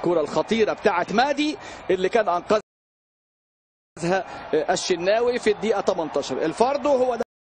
الكره الخطيره بتاعت مادي اللي كان انقذها الشناوي في الدقيقه 18 الفاردو هو ده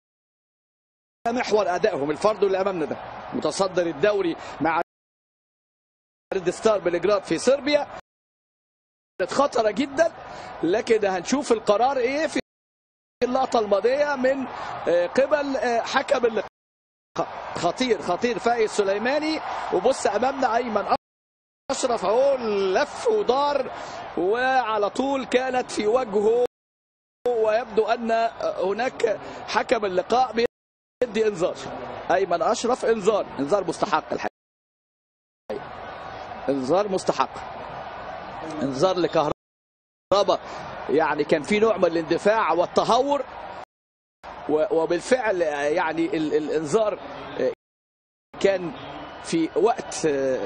محور ادائهم الفاردو اللي امامنا ده متصدر الدوري مع ريد ستار بلجراد في صربيا كانت خطره جدا لكن هنشوف القرار ايه في اللقطه الماضيه من قبل حكم اللقاء خطير خطير فايز سليماني وبص امامنا ايمن اشرف اهو لف ودار وعلى طول كانت في وجهه ويبدو ان هناك حكم اللقاء بيدي انذار ايمن اشرف انذار انذار مستحق الحقيقه انذار مستحق انذار لكهرباء يعني كان في نوع من الاندفاع والتهور وبالفعل يعني الانذار كان في وقت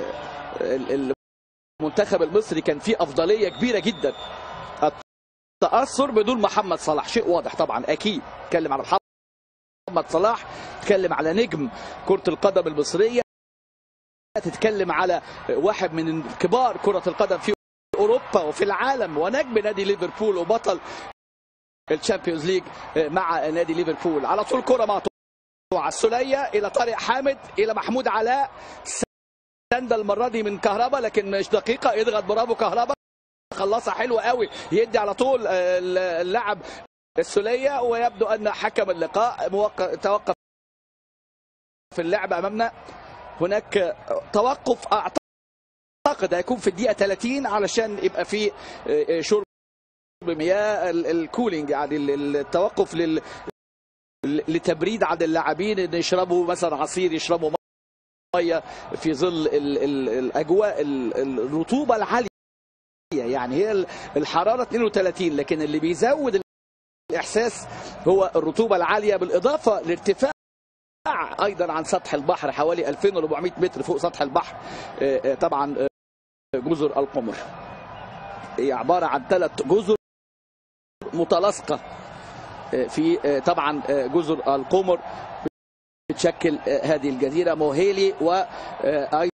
المنتخب المصري كان فيه افضليه كبيره جدا التاثر بدون محمد صلاح شيء واضح طبعا اكيد اتكلم على محمد صلاح تتكلم على نجم كره القدم المصريه تتكلم على واحد من كبار كره القدم في اوروبا وفي العالم ونجم نادي ليفربول وبطل الشامبيونز ليج مع نادي ليفربول على طول كره مقطوعه السليه الى طارق حامد الى محمود علاء سنده المره دي من كهربا لكن مش دقيقه يضغط برافو كهربا خلصها حلوه قوي يدي على طول اللاعب السليه ويبدو ان حكم اللقاء موقف توقف في اللعب امامنا هناك توقف اعتقد هيكون في الدقيقه 30 علشان يبقى في شرب مياه الكولينج يعني التوقف لل لتبريد عند اللاعبين ان يشربوا مثلا عصير يشربوا ميه في ظل ال ال الاجواء الرطوبه العاليه يعني هي الحراره 32 لكن اللي بيزود الاحساس هو الرطوبه العاليه بالاضافه لارتفاع ايضا عن سطح البحر حوالي 2400 متر فوق سطح البحر طبعا جزر القمر هي عباره عن ثلاث جزر متلاصقه في طبعا جزر القمر بتشكل هذه الجزيره موهيلي وايضا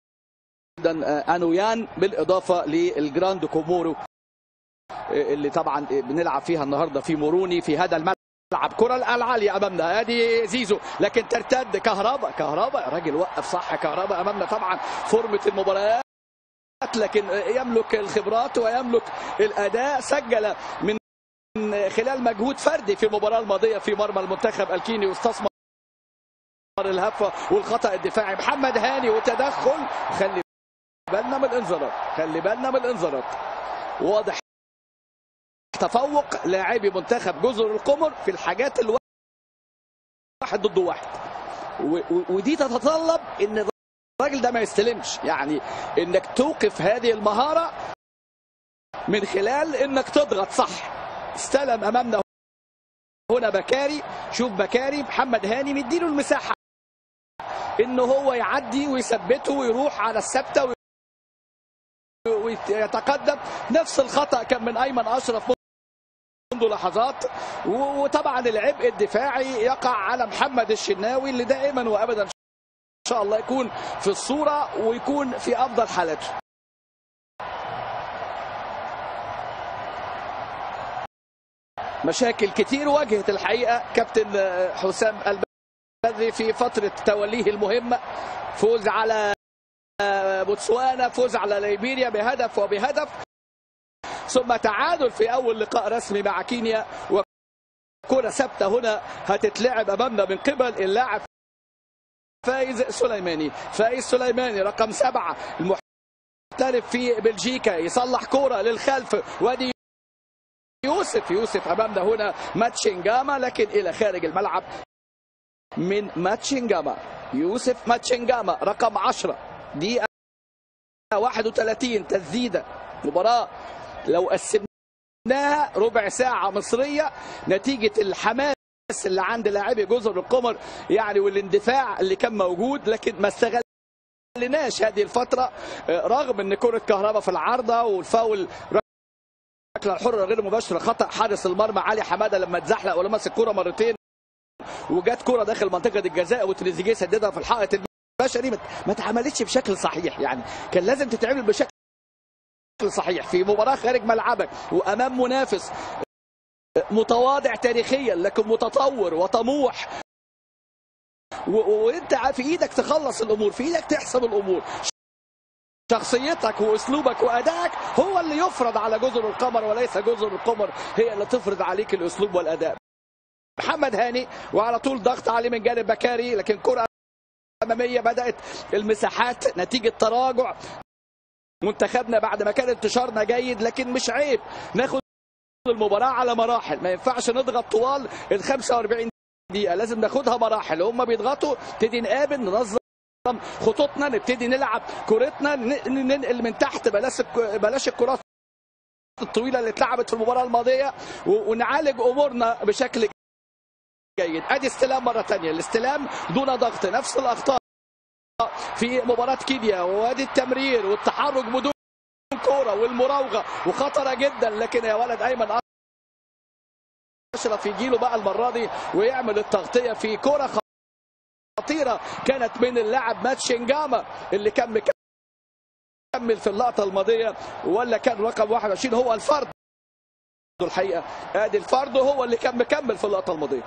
انويان بالاضافه للجراند كومورو اللي طبعا بنلعب فيها النهارده في موروني في هذا الملعب كره العاليه امامنا ادي زيزو لكن ترتد كهرباء كهرباء راجل وقف صح كهرباء امامنا طبعا فورمه المباريات لكن يملك الخبرات ويملك الاداء سجل من خلال مجهود فردي في المباراه الماضيه في مرمى المنتخب الكيني واستثمر الهفه والخطا الدفاعي محمد هاني وتدخل خلي بالنا من الانذارات خلي بالنا من الانذارات واضح تفوق لاعبي منتخب جزر القمر في الحاجات الواحد ضد واحد ودي تتطلب ان الراجل ده ما يستلمش يعني انك توقف هذه المهاره من خلال انك تضغط صح استلم امامنا هنا بكاري شوف بكاري محمد هاني مديله المساحه انه هو يعدي ويثبته ويروح على الثابته ويتقدم نفس الخطا كان من ايمن اشرف منذ لحظات وطبعا العبء الدفاعي يقع على محمد الشناوي اللي دائما وابدا ان شاء الله يكون في الصوره ويكون في افضل حالاته مشاكل كتير واجهت الحقيقه كابتن حسام البدري في فتره توليه المهمه فوز على بوتسوانا فوز على ليبيريا بهدف وبهدف ثم تعادل في اول لقاء رسمي مع كينيا وكره ثابته هنا هتتلعب امامنا من قبل اللاعب فايز سليماني فايز سليماني رقم سبعة المحترف في بلجيكا يصلح كرة للخلف وادي يوسف يوسف امامنا هنا ماتشنجاما لكن الى خارج الملعب من ماتشنجاما يوسف ماتشنجاما رقم 10 دقيقة 31 تسديدة مباراة لو قسمناها ربع ساعة مصرية نتيجة الحماس اللي عند لاعبي جزر القمر يعني والاندفاع اللي كان موجود لكن ما استغلناش هذه الفترة رغم ان كرة كهرباء في العارضة والفاول الركله الحره غير مباشره خطا حارس المرمى علي حماده لما اتزحلق ولمس الكره مرتين وجت كره داخل منطقه الجزاء وتريزيجيه سددها في الحائط البشري ما اتعملتش بشكل صحيح يعني كان لازم تتعمل بشكل بشكل صحيح في مباراه خارج ملعبك وامام منافس متواضع تاريخيا لكن متطور وطموح وانت في ايدك تخلص الامور في ايدك تحسم الامور شخصيتك واسلوبك وادائك هو اللي يفرض على جزر القمر وليس جزر القمر هي اللي تفرض عليك الاسلوب والاداء محمد هاني وعلى طول ضغط عليه من جانب بكاري لكن كره اماميه بدات المساحات نتيجه تراجع منتخبنا بعد ما كان انتشارنا جيد لكن مش عيب ناخد المباراه على مراحل ما ينفعش نضغط طوال ال 45 دقيقه لازم ناخدها مراحل هم بيضغطوا نبتدي نقابل ننظم خطوطنا نبتدي نلعب كورتنا ننقل من تحت بلاش بلاش الكرات الطويله اللي اتلعبت في المباراه الماضيه ونعالج امورنا بشكل جيد ادي استلام مره ثانيه الاستلام دون ضغط نفس الاخطاء في مباراه كينيا وادي التمرير والتحرك بدون كوره والمراوغه وخطره جدا لكن يا ولد ايمن اشرف يجي له بقى المره دي ويعمل التغطيه في كوره خطيره كانت من اللاعب مات شنجاما اللي كان مكمل في اللقطه الماضيه ولا كان رقم 21 هو الفرد الحقيقه ادي الفرد هو اللي كان مكمل في اللقطه الماضيه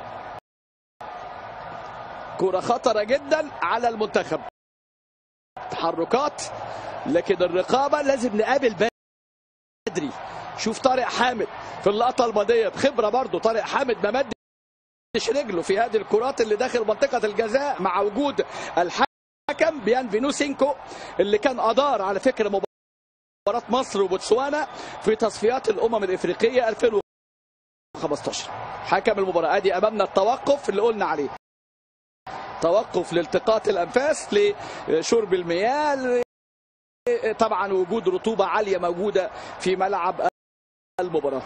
كرة خطرة جدا على المنتخب تحركات لكن الرقابة لازم نقابل بدري شوف طارق حامد في اللقطة الماضية بخبرة برضه طارق حامد ما مدش رجله في هذه الكرات اللي داخل منطقة الجزاء مع وجود الحكم بيان فينوسينكو اللي كان أدار على فكرة مباراة مصر وبوتسوانا في تصفيات الأمم الإفريقية 2015 حكم المباراة ادي أمامنا التوقف اللي قلنا عليه توقف لالتقاط الانفاس لشرب المياه طبعا وجود رطوبه عاليه موجوده في ملعب المباراه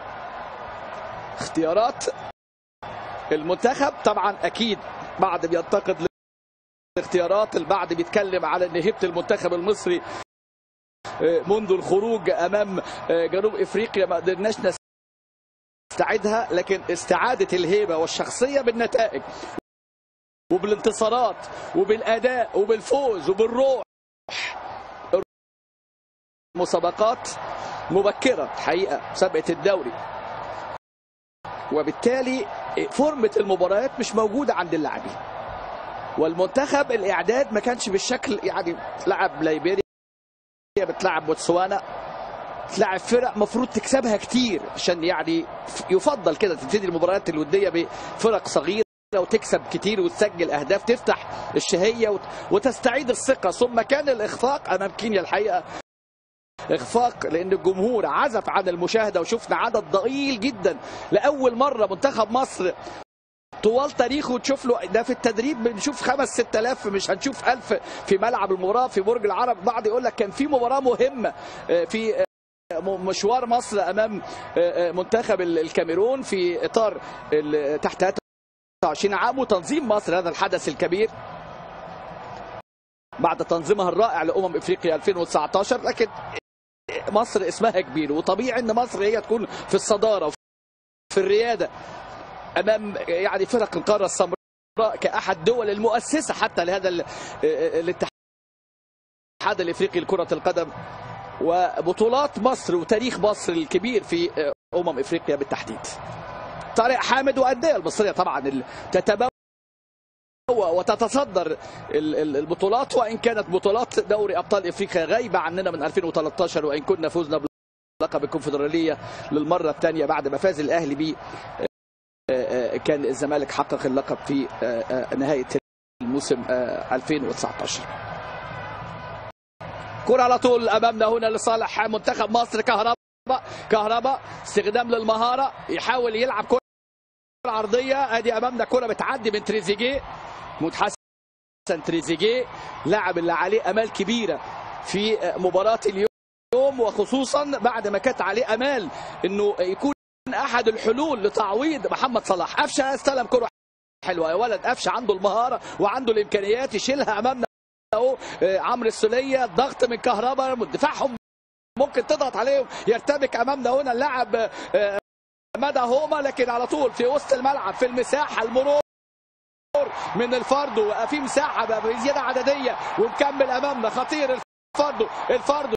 اختيارات المنتخب طبعا اكيد بعد بينتقد الاختيارات البعض بيتكلم على ان هيبه المنتخب المصري منذ الخروج امام جنوب افريقيا ما قدرناش نستعيدها لكن استعاده الهيبه والشخصيه بالنتائج وبالانتصارات وبالاداء وبالفوز وبالروح مسابقات مبكره حقيقه مسابقه الدوري وبالتالي فورمه المباريات مش موجوده عند اللاعبين والمنتخب الاعداد ما كانش بالشكل يعني لعب ليبيريا بتلعب بوتسوانا تلعب فرق مفروض تكسبها كتير عشان يعني يفضل كده تبتدي المباريات الوديه بفرق صغيره وتكسب كتير وتسجل اهداف تفتح الشهيه وتستعيد الثقه ثم كان الاخفاق امام كينيا الحقيقه اخفاق لان الجمهور عزف عن المشاهده وشفنا عدد ضئيل جدا لاول مره منتخب مصر طوال تاريخه تشوف له ده في التدريب بنشوف خمس ست آلاف مش هنشوف ألف في ملعب المباراة في برج العرب بعض يقول لك كان في مباراة مهمة في مشوار مصر أمام منتخب الكاميرون في إطار تحت 23 عام وتنظيم مصر هذا الحدث الكبير بعد تنظيمها الرائع لأمم إفريقيا 2019 لكن مصر اسمها كبير وطبيعي ان مصر هي تكون في الصداره في الرياده امام يعني فرق القاره السمراء كاحد دول المؤسسه حتى لهذا الاتحاد الافريقي لكره القدم وبطولات مصر وتاريخ مصر الكبير في امم افريقيا بالتحديد. طارق حامد وانديه المصريه طبعا تتبوى وتتصدر البطولات وان كانت بطولات دوري ابطال افريقيا غايبه عننا من 2013 وان كنا فزنا بلقب الكونفدراليه للمره الثانيه بعد ما فاز الاهلي بيه كان الزمالك حقق اللقب في نهايه الموسم 2019 كرة على طول امامنا هنا لصالح منتخب مصر كهرباء كهرباء استخدام للمهاره يحاول يلعب كرة عرضيه ادي امامنا كرة بتعدي من تريزيجيه محمود حسن تريزيجيه لاعب اللي عليه امال كبيره في مباراه اليوم وخصوصا بعد ما كانت عليه امال انه يكون احد الحلول لتعويض محمد صلاح قفشه استلم كره حلوه يا ولد قفشه عنده المهاره وعنده الامكانيات يشيلها امامنا اهو عمرو السوليه ضغط من كهرباء دفاعهم ممكن تضغط عليهم يرتبك امامنا هنا اللاعب مدى هوما لكن على طول في وسط الملعب في المساحه المرور من الفرد وفي مساحه بزياده عدديه ونكمل امامنا خطير الفرد الفرد